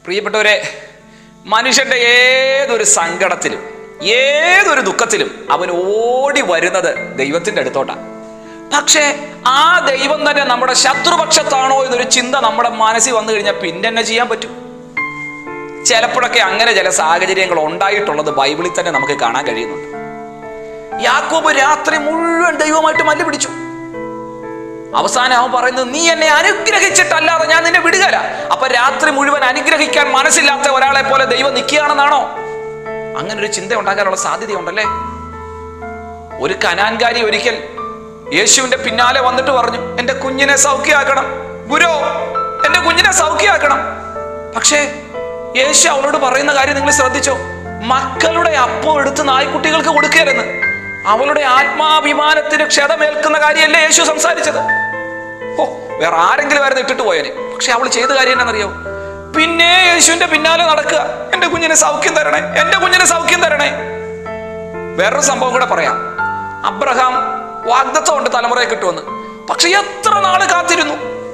പ്രിയപ്പെട്ടവരെ മനുഷ്യന്റെ ഏതൊരു സങ്കടത്തിലും ഏതൊരു ദുഃഖത്തിലും അവൻ ഓടി വരുന്നത് ദൈവത്തിന്റെ അടുത്തോട്ടാണ് പക്ഷേ ആ ദൈവം തന്നെ നമ്മുടെ ശത്രുപക്ഷത്താണോ എന്നൊരു ചിന്ത നമ്മുടെ മനസ്സിൽ വന്നു കഴിഞ്ഞാൽ പിന്നെ എന്നെ ചെയ്യാൻ പറ്റും ചിലപ്പോഴൊക്കെ അങ്ങനെ ചില സാഹചര്യങ്ങൾ ഉണ്ടായിട്ടുള്ളത് ബൈബിളിൽ തന്നെ നമുക്ക് കാണാൻ കഴിയുന്നുണ്ട് യാക്കോബ് രാത്രി മുഴുവൻ ദൈവമായിട്ട് മല്ല് പിടിച്ചു അവസാനം അവൻ പറയുന്നത് നീ എന്നെ അനുഗ്രഹിച്ചിട്ടല്ലാതെ ഞാൻ നിന്നെ വിടുകല അപ്പൊ രാത്രി മുഴുവൻ അനുഗ്രഹിക്കാൻ മനസ്സില്ലാത്ത ഒരാളെ പോലെ ദൈവം നിൽക്കുകയാണെന്നാണോ അങ്ങനെ ഒരു ചിന്ത ഉണ്ടാകാനുള്ള സാധ്യതയുണ്ടല്ലേ ഒരു കനാൻകാരി ഒരിക്കൽ യേശുവിന്റെ പിന്നാലെ വന്നിട്ട് പറഞ്ഞു എന്റെ കുഞ്ഞിനെ സൗഖ്യമാക്കണം ഗുരു എന്റെ കുഞ്ഞിനെ സൗഖ്യമാക്കണം പക്ഷേ യേശു അവളോട് പറയുന്ന കാര്യം നിങ്ങൾ ശ്രദ്ധിച്ചോ മക്കളുടെ അപ്പം എടുത്ത് നായ്ക്കുട്ടികൾക്ക് കൊടുക്കരുന്ന് അവളുടെ ആത്മാഭിമാനത്തിന് ക്ഷതമേൽക്കുന്ന കാര്യമല്ലേ യേശു സംസാരിച്ചത് ഓ വേറെ ആരെങ്കിലും ആയിരുന്നു ഇട്ടിട്ട് പോയനെ പക്ഷെ അവൾ ചെയ്ത കാര്യം എന്നാണെന്നറിയോ പിന്നെ യേശുവിന്റെ പിന്നാലെ നടക്കുക എന്റെ കുഞ്ഞിനെ സൗഖ്യം തരണേ എന്റെ കുഞ്ഞിനെ സൗഖ്യം തരണേ വേറൊരു സംഭവം കൂടെ പറയാം അബ്രഹാം വാഗ്ദത്വം ഉണ്ട് തലമുറയെ കിട്ടുമെന്ന് പക്ഷെ എത്ര നാള് കാത്തിരുന്നു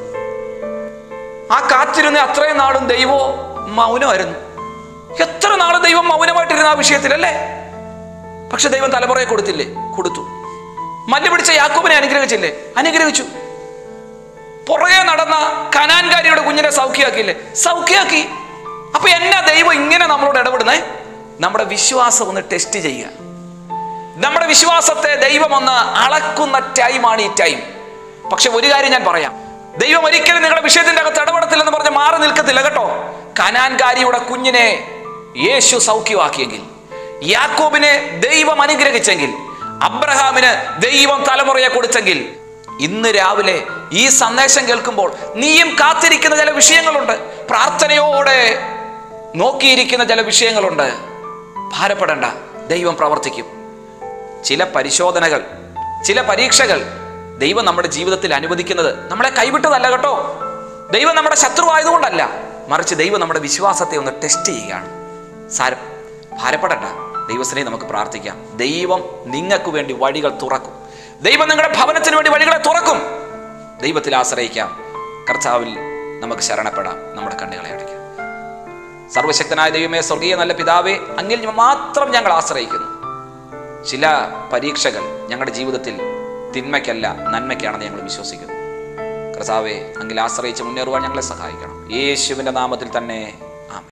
ആ കാത്തിരുന്ന അത്രയും നാളും ദൈവോ മൗനമായിരുന്നു എത്ര നാള് ദൈവം മൗനമായിട്ടിരുന്ന ആ വിഷയത്തിൽ അല്ലേ പക്ഷെ ദൈവം തലമുറയെ കൊടുത്തില്ലേ കൊടുത്തു മല്ല് പിടിച്ച യാക്കോബിനെ അനുഗ്രഹിച്ചില്ലേ അനുഗ്രഹിച്ചു പുറകെ നടന്ന കനാൻകാരിയുടെ കുഞ്ഞിനെ സൗഖ്യമാക്കിയില്ലേ സൗഖ്യമാക്കി അപ്പൊ എന്നാ ദൈവം ഇങ്ങനെ നമ്മളോട് ഇടപെടുന്നേ നമ്മുടെ വിശ്വാസം ഒന്ന് ടെസ്റ്റ് ചെയ്യുക നമ്മുടെ വിശ്വാസത്തെ ദൈവം ഒന്ന് അളക്കുന്ന ടൈമാണ് ഈ ടൈം പക്ഷെ ഒരു കാര്യം ഞാൻ പറയാം ദൈവം ഒരിക്കലും നിങ്ങളുടെ വിഷയത്തിന്റെ അകത്ത് ഇടപെടത്തില്ലെന്ന് പറഞ്ഞ് മാറി നിൽക്കത്തില്ല കേട്ടോ കനാൻകാരിയുടെ കുഞ്ഞിനെ യേശു സൗഖ്യമാക്കിയെങ്കിൽ യാക്കോബിനെ ദൈവം അനുഗ്രഹിച്ചെങ്കിൽ അബ്രഹാമിന് ദൈവം തലമുറയെ കൊടുത്തെങ്കിൽ ഇന്ന് രാവിലെ ഈ സന്ദേശം കേൾക്കുമ്പോൾ നീയും കാത്തിരിക്കുന്ന ചില വിഷയങ്ങളുണ്ട് പ്രാർത്ഥനയോടെ നോക്കിയിരിക്കുന്ന ചില വിഷയങ്ങളുണ്ട് ഭാരപ്പെടേണ്ട ദൈവം പ്രവർത്തിക്കും ചില പരിശോധനകൾ ചില പരീക്ഷകൾ ദൈവം നമ്മുടെ ജീവിതത്തിൽ അനുവദിക്കുന്നത് നമ്മളെ കൈവിട്ടതല്ല കേട്ടോ ദൈവം നമ്മുടെ ശത്രുവായതുകൊണ്ടല്ല മറിച്ച് ദൈവം നമ്മുടെ വിശ്വാസത്തെ ഒന്ന് ടെസ്റ്റ് ചെയ്യുകയാണ് സാരം ഭാരപ്പെടണ്ട ദൈവത്തിനെ നമുക്ക് പ്രാർത്ഥിക്കാം ദൈവം നിങ്ങൾക്ക് വേണ്ടി വഴികൾ തുറക്കും ദൈവം നിങ്ങളുടെ ഭവനത്തിന് വേണ്ടി വഴികളെ തുറക്കും ദൈവത്തിൽ ആശ്രയിക്കാം കർത്താവിൽ നമുക്ക് ശരണപ്പെടാം നമ്മുടെ കണ്ണുകളെ അടയ്ക്കാം സർവശക്തനായ ദൈവമേ സ്വർഗീയ നല്ല പിതാവേ അങ്ങിൽ മാത്രം ഞങ്ങൾ ആശ്രയിക്കുന്നു ചില പരീക്ഷകൾ ഞങ്ങളുടെ ജീവിതത്തിൽ തിന്മയ്ക്കല്ല നന്മയ്ക്കാണെന്ന് ഞങ്ങൾ വിശ്വസിക്കുന്നു കർത്താവെ അങ്ങിൽ ആശ്രയിച്ച് മുന്നേറുവാൻ ഞങ്ങളെ സഹായിക്കണം യേശുവിൻ്റെ നാമത്തിൽ തന്നെ